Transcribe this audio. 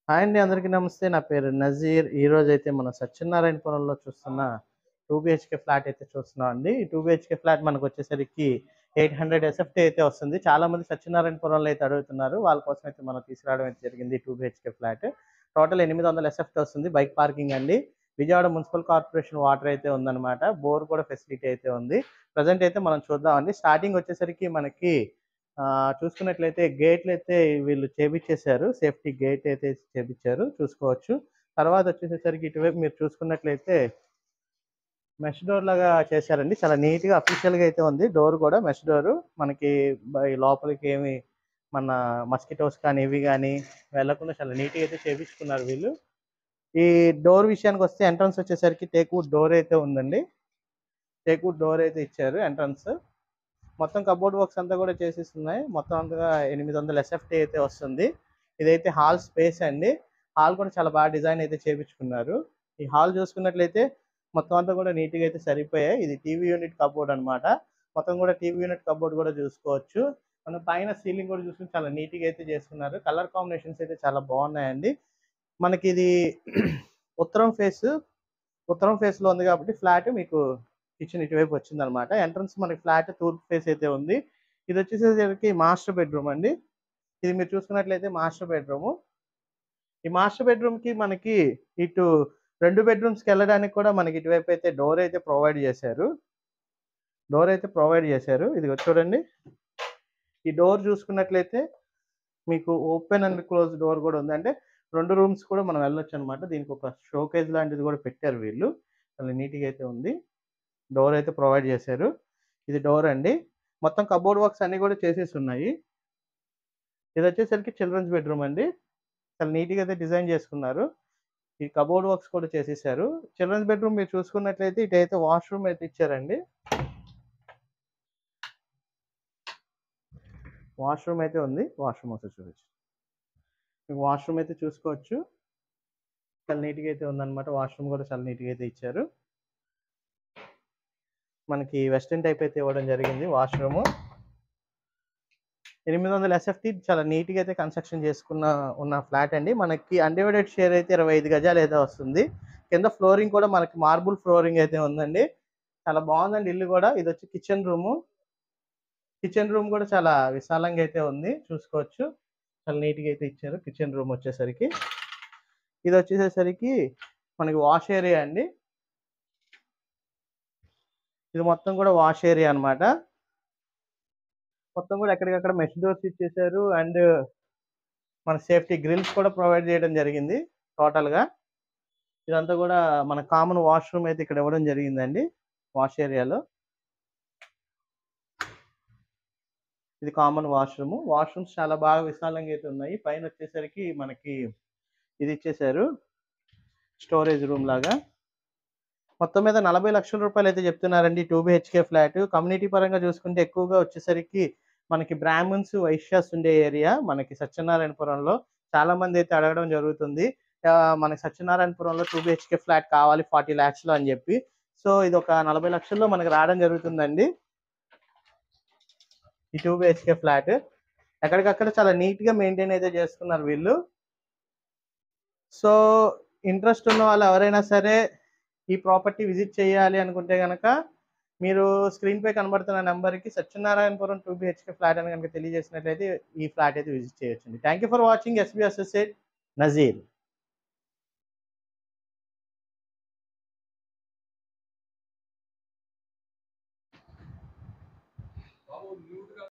hi అండి అందరికీ నమస్తే నా పేరు నజీర్ ఈ రోజు అయితే మనం సత్యనారాయణపురంలో చూస్తున్న టూ బిహెచ్కే ఫ్లాట్ అయితే చూస్తున్నాం అండి ఈ టూ బిహెచ్కే ఫ్లాట్ మనకు వచ్చేసరికి ఎయిట్ హండ్రెడ్ ఎస్ఎఫ్టీ అయితే వస్తుంది చాలా మంది సత్యనారాయణపురంలో అయితే అడుగుతున్నారు వాళ్ళ కోసం అయితే మనం తీసుకురావడం అయితే జరిగింది టూ బిహెచ్కే ఫ్లాట్ టోటల్ ఎనిమిది వందల ఎస్ఎఫ్టీ వస్తుంది బైక్ పార్కింగ్ అండి విజయవాడ మున్సిపల్ కార్పొరేషన్ వాటర్ అయితే ఉందన్నమాట బోర్ కూడా ఫెసిలిటీ అయితే ఉంది ప్రజెంట్ అయితే మనం చూద్దామండి స్టార్టింగ్ వచ్చేసరికి మనకి ఆ, చూసుకున్నట్లయితే గేట్లు అయితే వీళ్ళు చేపించేశారు సేఫ్టీ గేట్ అయితే చేపించారు చూసుకోవచ్చు తర్వాత వచ్చేసరికి ఇటువైపు మీరు చూసుకున్నట్లయితే మెష్ డోర్ లాగా చేశారండి చాలా నీట్ గా అఫీషియల్ గా అయితే ఉంది డోర్ కూడా మెష్ డోర్ మనకి బ- ఈ లోపలికి ఏమి మన మస్కిటోస్ కానీ ఇవి కానీ వెళ్లకుండా చాలా నీట్ గా అయితే చేపించుకున్నారు వీళ్ళు ఈ డోర్ విషయానికి వస్తే ఎంట్రన్స్ వచ్చేసరికి టేక్వుడ్ డోర్ అయితే ఉందండి టేక్వుడ్ డోర్ అయితే ఇచ్చారు ఎంట్రన్స్ మొత్తం కబోర్డ్ వర్క్స్ అంతా కూడా చేసేస్తున్నాయి మొత్తం అంతగా ఎనిమిది వందల ఎస్ఎఫ్టీ అయితే వస్తుంది ఇదైతే హాల్ స్పేస్ అండి హాల్ కూడా చాలా బాగా డిజైన్ అయితే చేపించుకున్నారు ఈ హాల్ చూసుకున్నట్లయితే మొత్తం అంతా కూడా నీట్గా అయితే సరిపోయాయి ఇది టీవీ యూనిట్ కబోర్డ్ అన్నమాట మొత్తం కూడా టీవీ యూనిట్ కబోర్డ్ కూడా చూసుకోవచ్చు మనం పైన సీలింగ్ కూడా చూసుకుని చాలా నీట్గా అయితే చేసుకున్నారు కలర్ కాంబినేషన్స్ అయితే చాలా బాగున్నాయండి మనకి ఇది ఉత్తరం ఫేస్ ఉత్తరం ఫేస్ లో ఉంది కాబట్టి ఫ్లాట్ మీకు కిచెన్ ఇటువైపు వచ్చింది అనమాట ఎంట్రన్స్ మనకి ఫ్లాట్ తూర్పు ఫేస్ అయితే ఉంది ఇది వచ్చేసరికి మాస్టర్ బెడ్రూమ్ అండి ఇది మీరు చూసుకున్నట్లయితే మాస్టర్ బెడ్రూమ్ ఈ మాస్టర్ బెడ్రూమ్ కి మనకి ఇటు రెండు బెడ్రూమ్స్ కి వెళ్ళడానికి కూడా మనకి ఇటువైపు అయితే డోర్ అయితే ప్రొవైడ్ చేశారు డోర్ అయితే ప్రొవైడ్ చేశారు ఇది చూడండి ఈ డోర్ చూసుకున్నట్లయితే మీకు ఓపెన్ అండ్ క్లోజ్ డోర్ కూడా ఉంది అంటే రెండు రూమ్స్ కూడా మనం వెళ్ళొచ్చు అనమాట దీనికి ఒక షోకేజ్ లాంటిది కూడా పెట్టారు వీళ్ళు చాలా నీట్గా అయితే ఉంది డోర్ అయితే ప్రొవైడ్ చేశారు ఇది డోర్ అండి మొత్తం కబోర్డ్ వర్క్స్ అన్ని కూడా చేసేసి ఉన్నాయి ఇది వచ్చేసరికి చిల్డ్రన్స్ బెడ్రూమ్ అండి చాలా నీట్గా అయితే డిజైన్ చేసుకున్నారు ఈ కబోర్డ్ వర్క్స్ కూడా చేసేసారు చిల్డ్రన్స్ బెడ్రూమ్ మీరు చూసుకున్నట్లయితే ఇటైతే వాష్రూమ్ అయితే ఇచ్చారండి వాష్రూమ్ అయితే ఉంది వాష్రూమ్ ఒకసారి చూడొచ్చు మీకు వాష్రూమ్ అయితే చూసుకోవచ్చు చాలా నీట్గా అయితే ఉందన్నమాట వాష్రూమ్ కూడా చాలా నీట్గా అయితే ఇచ్చారు మనకి వెస్టర్న్ టైప్ అయితే ఇవ్వడం జరిగింది వాష్రూమ్ ఎనిమిది వందల ఎస్ఎఫ్టీ చాలా నీట్గా అయితే కన్స్ట్రక్షన్ చేసుకున్న ఉన్న ఫ్లాట్ అండి మనకి అన్డివైడెడ్ షేర్ అయితే ఇరవై ఐదు గజాలు అయితే వస్తుంది కింద ఫ్లోరింగ్ కూడా మనకి మార్బుల్ ఫ్లోరింగ్ అయితే ఉందండి చాలా బాగుందండి ఇల్లు కూడా ఇది వచ్చి కిచెన్ రూము కిచెన్ రూమ్ కూడా చాలా విశాలంగా అయితే ఉంది చూసుకోవచ్చు చాలా నీట్గా అయితే ఇచ్చారు కిచెన్ రూమ్ వచ్చేసరికి ఇది వచ్చేసేసరికి మనకి వాష్ ఏరియా అండి ఇది మొత్తం కూడా వాష్ ఏరియా అన్నమాట మొత్తం కూడా ఎక్కడికక్కడ మెష్ డోర్స్ ఇచ్చేసారు అండ్ మన సేఫ్టీ గ్రిల్స్ కూడా ప్రొవైడ్ చేయడం జరిగింది టోటల్ గా ఇదంతా కూడా మన కామన్ వాష్రూమ్ అయితే ఇక్కడ ఇవ్వడం జరిగిందండి వాష్ ఏరియాలో ఇది కామన్ వాష్రూమ్ వాష్రూమ్స్ చాలా బాగా విశాలంగా అయితే ఉన్నాయి పైన వచ్చేసరికి మనకి ఇది ఇచ్చేసారు స్టోరేజ్ రూమ్ లాగా మొత్తం మీద నలభై లక్షల రూపాయలు అయితే చెప్తున్నారండి టూ బిహెచ్కే ఫ్లాట్ కమ్యూనిటీ పరంగా చూసుకుంటే ఎక్కువగా వచ్చేసరికి మనకి బ్రాహ్మణ్స్ వైశ్యాస్ ఉండే ఏరియా మనకి సత్యనారాయణపురంలో చాలా మంది అయితే అడగడం జరుగుతుంది ఆ, మనకి సత్యనారాయణపురంలో టూ బిహెచ్కే ఫ్లాట్ కావాలి ఫార్టీ ల్యాక్స్ లో అని చెప్పి సో ఇది ఒక నలభై లక్షల్లో మనకి రావడం జరుగుతుందండి ఈ టూ బిహెచ్కే ఫ్లాట్ ఎక్కడికక్కడ చాలా నీట్ గా మెయింటైన్ అయితే చేసుకున్నారు వీళ్ళు సో ఇంట్రెస్ట్ ఉన్న వాళ్ళు ఎవరైనా సరే ఈ ప్రాపర్టీ విజిట్ చేయాలి అనుకుంటే కనుక మీరు స్క్రీన్ పై కనబడుతున్న నెంబర్కి సత్యనారాయణపురం టూ బిహెచ్కే ఫ్లాట్ అని కనుక తెలియజేసినట్లయితే ఈ ఫ్లాట్ అయితే విజిట్ చేయొచ్చండి thank you for watching SB associate Nazir